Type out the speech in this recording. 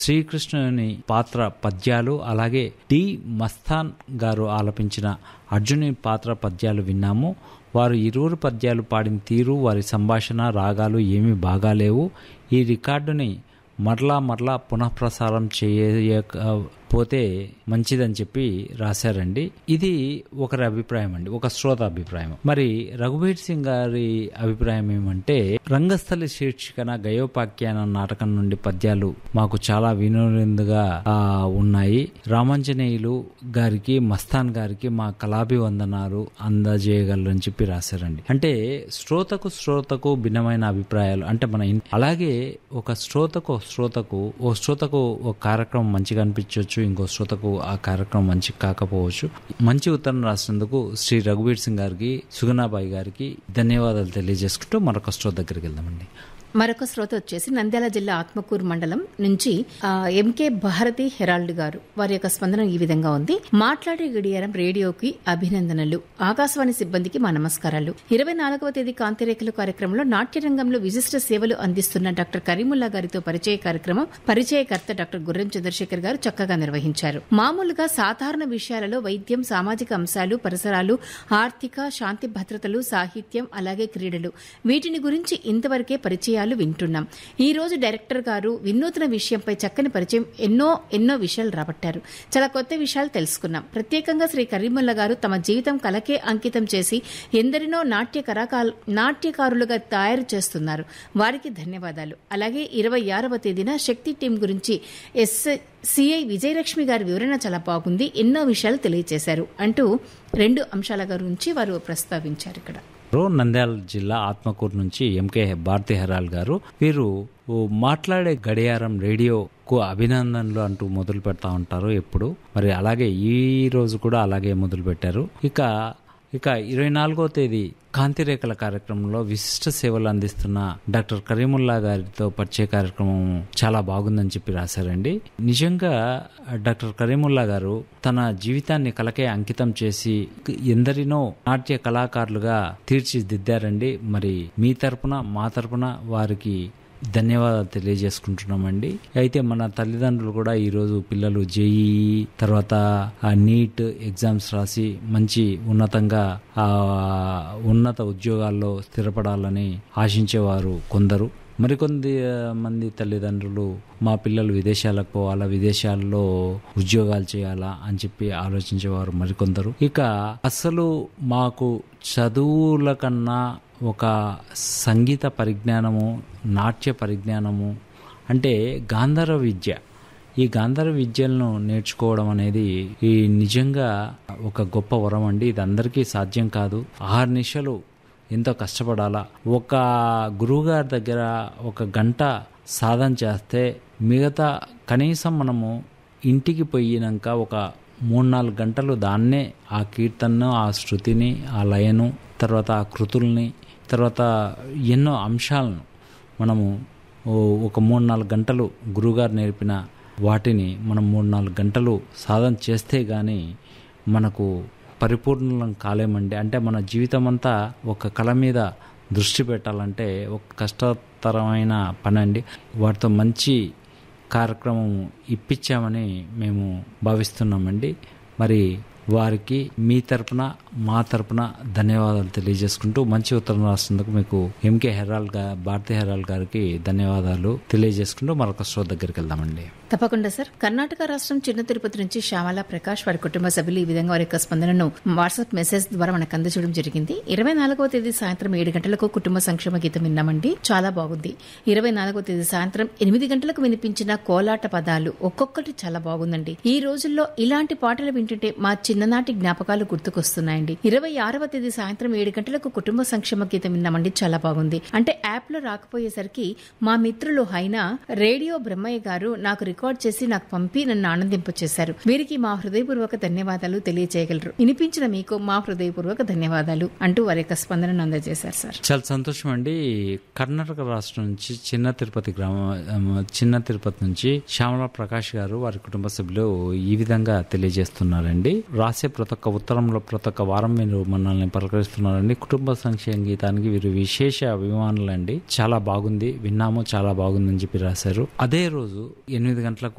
శ్రీకృష్ణుని పాత్ర పద్యాలు అలాగే డి మస్తాన్ గారు ఆలపించిన అర్జునుని పాత్ర పద్యాలు విన్నాము వారు ఇరువురు పద్యాలు పాడిన తీరు వారి సంభాషణ రాగాలు ఏమీ బాగాలేవు ఈ రికార్డుని మరలా మరలా పునఃప్రసారం చేయకపోతే మంచిదని చెప్పి రాశారండి ఇది ఒకరి అభిప్రాయం అండి ఒక శ్రోత అభిప్రాయం మరి రఘువీర్ సింగ్ గారి అభిప్రాయం ఏమంటే రంగస్థలి శీర్షికన గయోపాఖ్యాన నాటకం నుండి పద్యాలు మాకు చాలా వినోదంగా ఆ, ఉన్నాయి రామాంజనేయులు గారికి మస్తాన్ గారికి మా కళాభివందనాలు అందజేయగలరని చెప్పి రాశారండి అంటే శ్రోతకు శ్రోతకు భిన్నమైన అభిప్రాయాలు అంటే మన ఇన్- అలాగే ఒక శ్రోతకు ఒక శ్రోతకు ఓ శ్రోతకు ఒక కార్యక్రమం మంచిగా అనిపించవచ్చు ఇంకో శ్రోతకు ఆ కార్యక్రమం మంచి కాకపోవచ్చు మంచి ఉత్తరం రాసినందుకు శ్రీ రఘువీర్ సింగ్ గారికి సుగనాబాయి గారికి ధన్యవాదాలు తెలియజేసుకుంటూ మరొక శ్రోత దగ్గరికి వెళ్దామండి మరొక శ్రోత వచ్చేసి నంద్యాల జిల్లా ఆత్మకూరు మండలం నుంచి ఆ, ఎంకే భారతి హెరాల్డ్ గారు వారి యొక్క స్పందన ఈ విధంగా ఉంది మాట్లాడే గడియారం రేడియోకి అభినందనలు ఆకాశవాణి సిబ్బందికి మా నమస్కారాలు ఇరవై నాలుగవ తేదీ కాంతిరేఖలు కార్యక్రమంలో నాట్య రంగంలో విశిష్ట సేవలు అందిస్తున్న డాక్టర్ కరీముల్లా గారితో పరిచయ కార్యక్రమం పరిచయకర్త డాక్టర్ గుర్రం చంద్రశేఖర్ గారు చక్కగా నిర్వహించారు మామూలుగా సాధారణ విషయాలలో వైద్యం సామాజిక అంశాలు పరిసరాలు ఆర్థిక శాంతి భద్రతలు సాహిత్యం అలాగే క్రీడలు వీటిని గురించి ఇంతవరకే పరిచయాలు వింటున్నాం ఈ రోజు డైరెక్టర్ గారు వినూత్న విషయంపై చక్కని పరిచయం ఎన్నో ఎన్నో విషయాలు రాబట్టారు చాలా కొత్త విషయాలు తెలుసుకున్నాం ప్రత్యేకంగా శ్రీ కరీముల్లా గారు తమ జీవితం కలకే అంకితం చేసి ఎందరినో నాట్య కళాకారు నాట్యకారులుగా తయారు చేస్తున్నారు వారికి ధన్యవాదాలు అలాగే ఇరవై ఆరవ తేదీన శక్తి టీం గురించి ఎస్ సిఐ విజయలక్ష్మి గారి వివరణ చాలా బాగుంది ఎన్నో విషయాలు తెలియజేశారు అంటూ రెండు అంశాల గురించి వారు ప్రస్తావించారు ఇక్కడ రో నంద్యాల జిల్లా ఆత్మకూరు నుంచి ఎంకే భారతి హెరాల్ గారు వీరు ఓ మాట్లాడే గడియారం రేడియోకు అభినందనలు అంటూ మొదలు పెడతా ఉంటారు ఎప్పుడు మరి అలాగే ఈ రోజు కూడా అలాగే మొదలు పెట్టారు ఇక ఇక ఇరవై నాలుగో తేదీ కాంతిరేఖల కార్యక్రమంలో విశిష్ట సేవలు అందిస్తున్న డాక్టర్ కరీముల్లా గారితో పరిచయ కార్యక్రమం చాలా బాగుందని చెప్పి రాశారండి నిజంగా డాక్టర్ కరీముల్లా గారు తన జీవితాన్ని కలకే అంకితం చేసి ఎందరినో నాట్య కళాకారులుగా తీర్చిదిద్దారండి మరి మీ తరపున మా తరపున వారికి ధన్యవాదాలు తెలియజేసుకుంటున్నామండి అయితే మన తల్లిదండ్రులు కూడా ఈరోజు పిల్లలు జేఈ తర్వాత ఆ నీట్ ఎగ్జామ్స్ రాసి మంచి ఉన్నతంగా ఆ ఉన్నత ఉద్యోగాల్లో స్థిరపడాలని ఆశించేవారు కొందరు మరికొంది మంది తల్లిదండ్రులు మా పిల్లలు విదేశాలకు పోవాలా విదేశాల్లో ఉద్యోగాలు చేయాలా అని చెప్పి ఆలోచించేవారు మరికొందరు ఇక అసలు మాకు చదువుల కన్నా ఒక సంగీత పరిజ్ఞానము నాట్య పరిజ్ఞానము అంటే గాంధర్వ విద్య ఈ గాంధర్వ విద్యలను నేర్చుకోవడం అనేది ఈ నిజంగా ఒక గొప్ప వరం అండి ఇది అందరికీ సాధ్యం కాదు ఆరు నిమిషాలు ఎంతో కష్టపడాలా ఒక గురువుగారి దగ్గర ఒక గంట సాధన చేస్తే మిగతా కనీసం మనము ఇంటికి పోయినాక ఒక మూడు నాలుగు గంటలు దాన్నే ఆ కీర్తనను ఆ శృతిని ఆ లయను తర్వాత ఆ కృతుల్ని తర్వాత ఎన్నో అంశాలను మనము ఓ ఒక మూడు నాలుగు గంటలు గురువుగారు నేర్పిన వాటిని మనం మూడు నాలుగు గంటలు సాధన చేస్తే కానీ మనకు పరిపూర్ణం కాలేమండి అంటే మన జీవితం అంతా ఒక కళ మీద దృష్టి పెట్టాలంటే ఒక కష్టతరమైన పని అండి వాటితో మంచి కార్యక్రమం ఇప్పించామని మేము భావిస్తున్నామండి మరి వారికి మీ తరపున మా తరపున ధన్యవాదాలు తెలియజేసుకుంటూ మంచి ఉత్తరం రాసినందుకు మీకు ఎంకే హెరాల్ గా భారతీ హెరాల్ గారికి ధన్యవాదాలు తెలియజేసుకుంటూ మరొక షో దగ్గరికి వెళ్దామండి తప్పకుండా సార్ కర్ణాటక రాష్ట్రం చిన్న తిరుపతి నుంచి శ్యామల ప్రకాష్ వారి కుటుంబ సభ్యులు ఈ విధంగా వారి యొక్క స్పందనను వాట్సాప్ మెసేజ్ ద్వారా మనకు అందజేయడం జరిగింది ఇరవై నాలుగవ తేదీ సాయంత్రం ఏడు గంటలకు కుటుంబ సంక్షేమ గీతం విన్నామండి చాలా బాగుంది ఇరవై నాలుగవ తేదీ సాయంత్రం ఎనిమిది గంటలకు వినిపించిన కోలాట పదాలు ఒక్కొక్కటి చాలా బాగుందండి ఈ రోజుల్లో ఇలాంటి పాటలు వింటుంటే మా చిన్ననాటి జ్ఞాపకాలు గుర్తుకొస్తున్నాయండి ఇరవై ఆరవ తేదీ సాయంత్రం ఏడు గంటలకు కుటుంబ సంక్షేమ గీతం విన్నామండి చాలా బాగుంది అంటే యాప్ లో రాకపోయేసరికి మా మిత్రులు హైనా రేడియో బ్రహ్మయ్య గారు నాకు రికార్డ్ చేసి నాకు పంపి నన్ను ఆనందింపచేశారు వీరికి మా హృదయపూర్వక ధన్యవాదాలు తెలియజేయగలరు వినిపించిన మీకు మా హృదయపూర్వక ధన్యవాదాలు అంటూ వారి యొక్క స్పందనను అందజేశారు సార్ చాలా సంతోషం అండి కర్ణాటక రాష్ట్రం నుంచి చిన్న తిరుపతి గ్రామం ఆ, చిన్న తిరుపతి నుంచి శ్యామల ప్రకాష్ గారు వారి కుటుంబ సభ్యులు ఈ విధంగా తెలియజేస్తున్నారండి రాసే ప్రతి ఒక్క ఉత్తరంలో ప్రతి ఒక్క వారం మీరు మనల్ని పలకరిస్తున్నారండి కుటుంబ సంక్షేమ గీతానికి వీరు విశేష అభిమానులండి చాలా బాగుంది విన్నాము చాలా బాగుందని చెప్పి రాశారు అదే రోజు ఎనిమిది గంటలకు